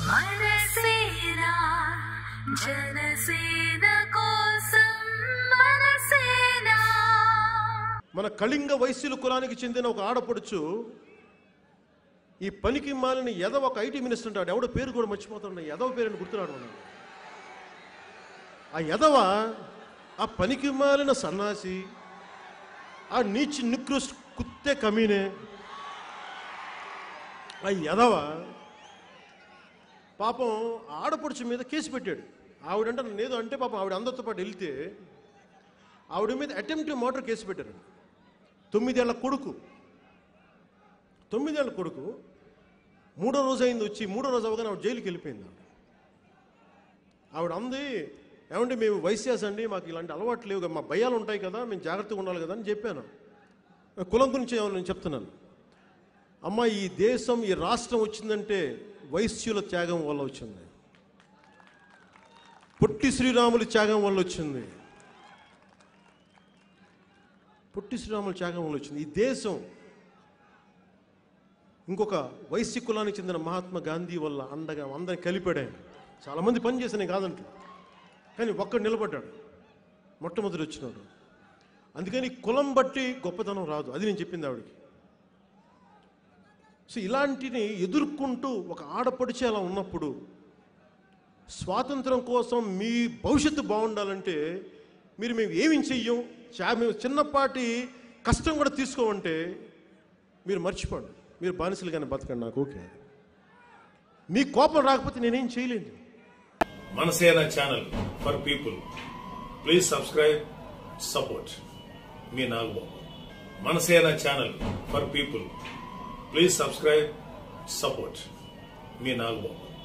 మనసేన జనసేన కోసం మనసేన మన కళింగ వైశ్యుల కులానికి చెందిన ఒక ఆడపడుచు ఈ పనికి మాలిన ఎదవ ఒక ఐటీ మినిస్టర్ ఉంటాడు ఎవడో పేరు కూడా మర్చిపోతాడు ఎదవ పేరుని గుర్తురాడు మనం ఆ ఎదవ ఆ పనికి మాలిన సన్నాసి ఆ నీచి నికృష్ట కుత్తే కమీనే ఆ ఎదవ పాపం ఆడపడుచు మీద కేసు పెట్టాడు ఆవిడంటే నన్ను ఏదో అంటే పాపం ఆవిడ అందరితో పాటు వెళ్తే ఆవిడ మీద అటెంప్ట్ మర్డర్ కేసు పెట్టారు తొమ్మిదేళ్ల కొడుకు తొమ్మిదేళ్ల కొడుకు మూడో రోజు అయింది వచ్చి మూడో రోజు అవగానే ఆవిడ జైలుకి వెళ్ళిపోయింది ఆవిడ ఆవిడ అంది ఏమంటే మేము వైశ్యాస్ అండి మాకు ఇలాంటి అలవాట్లు లేవు కదా, మా భయాలు ఉంటాయి కదా మేము జాగ్రత్తగా ఉండాలి కదా అని చెప్పాను కులం గురించి ఏమో నేను చెప్తున్నాను అమ్మ ఈ దేశం ఈ రాష్ట్రం వచ్చిందంటే వైశ్యుల త్యాగం వల్ల వచ్చింది పొట్టి శ్రీరాముల త్యాగం వల్ల వచ్చింది పొట్టి శ్రీరాముల త్యాగం వల్ల వచ్చింది ఈ దేశం ఇంకొక వైశ్య కులానికి చెందిన మహాత్మా గాంధీ వల్ల అండగా అందరిని కలిపాడు ఆయన చాలామంది పని చేసిన కాదంట కానీ ఒక్కడు నిలబడ్డాడు మొట్టమొదటి వచ్చినాడు అందుకని కులం బట్టి గొప్పతనం రాదు అది నేను చెప్పింది ఆవిడకి సో ఇలాంటిని ఎదుర్కొంటూ ఒక ఆడపడిచే అలా ఉన్నప్పుడు స్వాతంత్రం కోసం మీ భవిష్యత్తు బాగుండాలంటే మీరు మేము ఏమి చెయ్యం చా- మేము చిన్నపాటి కష్టం కూడా తీసుకోమంటే మీరు మర్చిపోండి మీరు బానిసలుగానే బతకండి నాకు ఓకే మీ కోపం రాకపోతే నేనేం చేయలేను Manasena channel for people please subscribe support మీ Nagababu Manasena channel for people please subscribe support మీ నాగబాబు